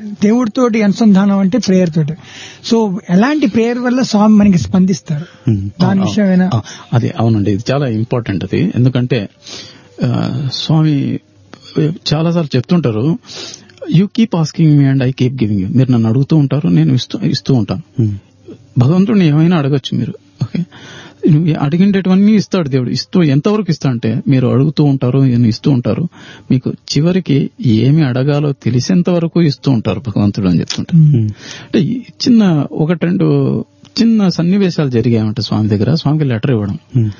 దేవుడితోటి అనుసంధానం అంటే ప్రేయర్ తోటి సో ఎలాంటి ప్రేయర్ వల్ల స్వామి మనకి స్పందిస్తారు దాని విషయమైనా ఆ, అది అవునండి ఇది చాలా ఇంపార్టెంట్ అది ఎందుకంటే ఆ, స్వామి చాలాసార్లు చెప్తుంటారు you keep asking me and I keep giving you మీరు నన్ను అడుగుతూ ఉంటారు నేను ఇస్తూ ఇస్తూ ఉంటాను భగవంతుడిని ఏమైనా అడగచ్చు మీరు ఓకే నువ్వు అడిగినటువన్నీ ఇస్తాడు దేవుడు ఇస్తూ ఎంతవరకు ఇస్తా అంటే మీరు అడుగుతూ ఉంటారు ఈయన ఇస్తూ ఉంటారు మీకు చివరికి ఏమి అడగాలో తెలిసేంత వరకు ఇస్తూ ఉంటారు భగవంతుడు అని చెప్తుంటారు అంటే ఈ చిన్న ఒకటి రెండు చిన్న సన్నివేశాలు జరిగాయంట స్వామి దగ్గర స్వామికి లెటర్ ఇవ్వడం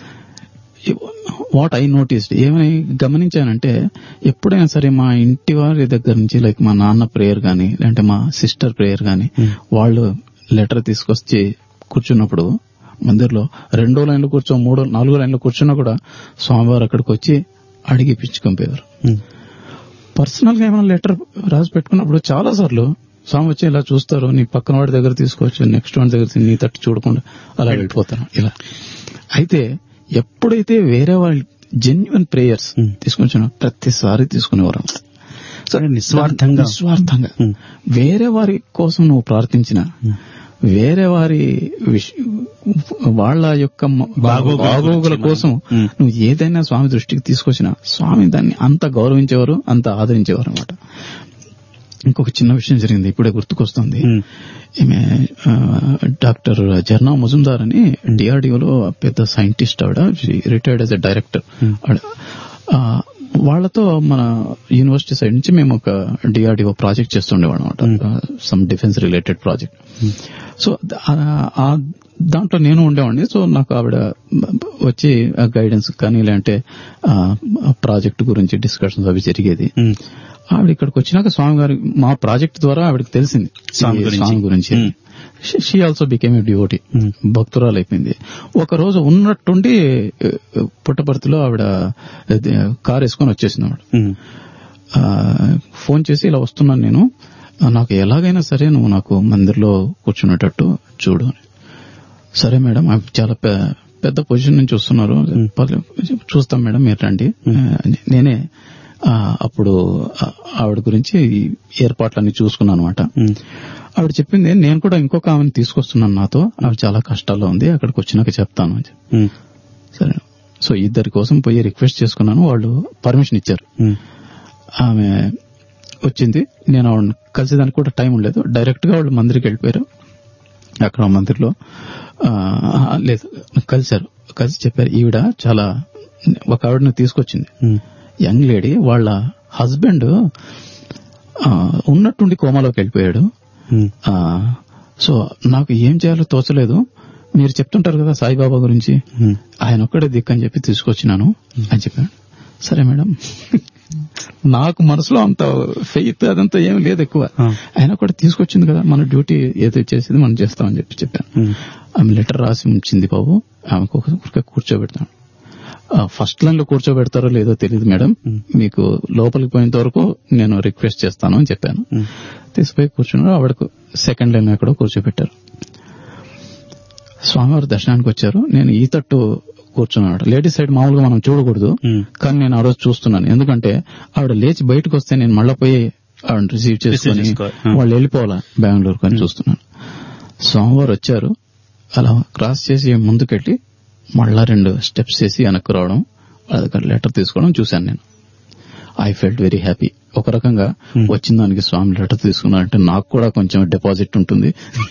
వాట్ ఐ నోటీస్డ్ ఏమని గమనించానంటే ఎప్పుడైనా సరే మా ఇంటి వారి దగ్గర నుంచి లైక్ మా నాన్న ప్రేయర్ గాని లేదంటే మా సిస్టర్ ప్రేయర్ గాని వాళ్ళు లెటర్ తీసుకొచ్చి కూర్చున్నప్పుడు మందిర్లో రెండో లైన్లో కూర్చో మూడో నాలుగో లైన్లో కూర్చున్నా కూడా స్వామివారు అక్కడికి వచ్చి అడిగి పిచ్చుకొంపేవారు పర్సనల్ గా ఏమైనా లెటర్ రాసి పెట్టుకున్నప్పుడు చాలా సార్లు స్వామి వచ్చి ఇలా చూస్తారు నీ పక్కన వాడి దగ్గర తీసుకోవచ్చు నెక్స్ట్ వాడి దగ్గర నీ తట్టు చూడకుండా అలా వెళ్ళిపోతాను ఇలా అయితే ఎప్పుడైతే వేరే వాళ్ళు జెన్యున్ ప్రేయర్స్ తీసుకొచ్చిన ప్రతిసారి తీసుకునేవారు సరే నిస్వార్థంగా నిస్వార్థంగా వేరే వారి కోసం నువ్వు ప్రార్థించిన వేరే వారి విష- వాళ్ళ యొక్క మ- బాగోగుల బాగోగుల గురించి కోసం మ్. నువ్వు ఏదైనా స్వామి దృష్టికి తీసుకొచ్చినా స్వామి దాన్ని అంత గౌరవించేవారు అంత ఆదరించేవారు అనమాట ఇంకొక చిన్న విషయం జరిగింది ఇప్పుడే గుర్తుకొస్తుంది మ్. ఈమె ఆ, డాక్టర్ జర్నా ముజుందార్ అని డిఆర్డిఓలో పెద్ద సైంటిస్ట్ ఆవిడ రిటైర్డ్ యాజ్ ఎ డైరెక్టర్ ఆవిడ ఆ, వాళ్ళతో మన యూనివర్సిటీ సైడ్ నుంచి మేము ఒక డిఆర్డిఓ ప్రాజెక్ట్ చేస్తుండేవాళ్ళం అనమాట some defence related project so the- uh- ఆ దాంట్లో నేను ఉండేవాడిని సో నాకు ఆవిడ వచ్చి గైడెన్స్ కానీ లేదంటే ప్రాజెక్ట్ గురించి డిస్కషన్స్ అవి జరిగేది మ్. ఆవిడ ఇక్కడికి వచ్చినాక స్వామి గారి మా ప్రాజెక్ట్ ద్వారా ఆవిడకి తెలిసింది స్వామి ఈ గురించి. స్వామి గురించి hmm. She also became a devotee hmm. భక్తురాలు అయిపోయింది ఒక రోజు ఉన్నట్టుండి ఆ, పుట్టపర్తిలో ఆవిడ అది, కారు వేసుకొని వచ్చేసింది ఆవిడ మ్. ఆ, ఫోన్ చేసి ఇలా వస్తున్నాను నేను ఆ, నాకు ఎలాగైనా సరే నువ్వు నాకు మందిర్లో కూర్చునేటట్టు చూడు అని సరే మేడం ఆమె చాలా పె- పెద్ద పొజిషన్ నుంచి వస్తున్నారు పర్లే- చూస్తాం మేడం మీరు రండి ఆ, నేనే ఆ, అప్పుడు ఆ- ఆవిడ గురించి ఈ ఏర్పాట్లన్నీ చూసుకున్నాను అనమాట మ్. ఆవిడ చెప్పింది నేను కూడా ఇంకొక ఆమెను తీసుకొస్తున్నాను నాతో ఆవిడ చాలా కష్టాల్లో ఉంది అక్కడికి వచ్చినాక చెప్తాను అని చెప్పి. మ్. సరే సో ఇద్దరి కోసం పోయి రిక్వెస్ట్ చేసుకున్నాను వాళ్ళు పర్మిషన్ ఇచ్చారు మ్. ఆమె వచ్చింది నేను ఆవిడని కలిసేదానికి కూడా టైం ఉండలేదు డైరెక్ట్ గా వాళ్ళు మందిరికి వెళ్ళిపోయారు అక్కడ మందిర్లో ఆ, లేదు కలిశారు కలిసి చెప్పారు ఈవిడ చాలా ఒక ఆవిడని తీసుకొచ్చింది మ్. యంగ్ లేడీ వాళ్ళ హస్బెండ్ ఉన్నట్టుండి కోమాలోకి వెళ్ళిపోయాడు మ్. ఆ, సో నాకు ఏం చేయాలో తోచలేదు మీరు చెప్తుంటారు కదా సాయిబాబా గురించి మ్. ఆయన ఒక్కడే దిక్కు అని చెప్పి తీసుకొచ్చినాను అని చెప్పాను సరే మేడం నాకు మనసులో అంత ఫెయిత్ అదంతా ఏం లేదు ఎక్కువ ఆ. ఆయన కూడా తీసుకొచ్చింది కదా మన డ్యూటీ ఏదో చేసేది మనం చేస్తామని చెప్పి చెప్పాను మ్. ఆమె లెటర్ రాసి ఉంచింది బాబు ఆమెకు ఒక ఊరికే కూర్చోబెడతాను ఫస్ట్ లైన్ లో కూర్చోబెడతారో లేదో తెలియదు మేడం మీకు లోపలికి పోయేంత వరకు నేను రిక్వెస్ట్ చేస్తాను అని చెప్పాను మ్. తీసిపోయి కూర్చున్నారు ఆవిడకు సెకండ్ లైన్ ఎక్కడో కూర్చోబెట్టారు స్వామివారి దర్శనానికి వచ్చారు నేను ఈ తట్టు కూర్చున్నాడు లేడీస్ సైడ్ మామూలుగా మనం చూడకూడదు మ్. కానీ నేను ఆ రోజు చూస్తున్నాను ఎందుకంటే ఆవిడ లేచి బయటకు వస్తే నేను మళ్ళా పోయి ఆవిడ రిసీవ్ చేసుకుని చేసుకోవాలి. ఆ. వాళ్ళు వెళ్ళిపోవాలా బెంగళూరుకు అని చూస్తున్నాను స్వామివారు వచ్చారు అలా క్రాస్ చేసి ముందుకెళ్ళి మళ్ళా రెండు స్టెప్స్ చేసి వెనక్కి రావడం వాళ్ళ దగ్గర లెటర్ తీసుకోవడం చూశాను నేను ఐ ఫెల్ట్ వెరీ హ్యాపీ ఒక రకంగా వచ్చిన దానికి స్వామి లెటర్ తీసుకున్నారంటే నాకు కూడా కొంచెం డిపాజిట్ ఉంటుంది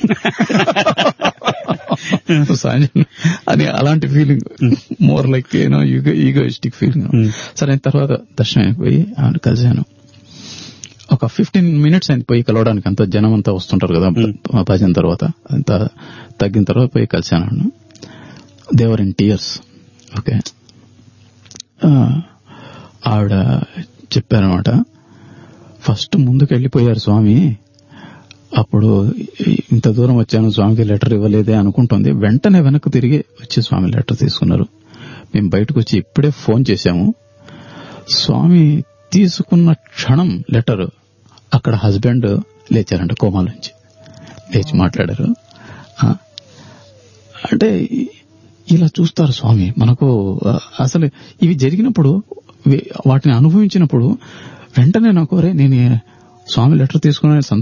సాయం- అని అలాంటి feeling more like you know egoistic feeling సరే తర్వాత దర్శనం అయిపోయి ఆమెను కలిశాను ఒక ఫిఫ్టీన్ మినిట్స్ అయింది పోయి కలవడానికి అంత జనం అంతా వస్తుంటారు కదా భజన తర్వాత అంతా తగ్గిన తర్వాత పోయి కలిశాను ఆవిడను. దేవర్ ఇన్ టీయర్స్ ఓకే ఆవిడ చెప్పారనమాట ఫస్ట్ ముందుకు వెళ్ళిపోయారు స్వామి అప్పుడు ఇంత దూరం వచ్చాను స్వామికి లెటర్ ఇవ్వలేదే అనుకుంటుంది వెంటనే వెనక్కి తిరిగి వచ్చి స్వామి లెటర్ తీసుకున్నారు మేము బయటకు వచ్చి ఇప్పుడే ఫోన్ చేశాము స్వామి తీసుకున్న క్షణం లెటర్ అక్కడ హస్బెండ్ లేచారంట కోమా నుంచి లేచి మాట్లాడారు ఆ, అంటే ఇలా చూస్తారు స్వామి మనకు ఆ, అసలు ఇవి జరిగినప్పుడు వి- వాటిని అనుభవించినప్పుడు వెంటనే నాకు "అరే, నేను స్వామి లెటర్ తీసుకున్న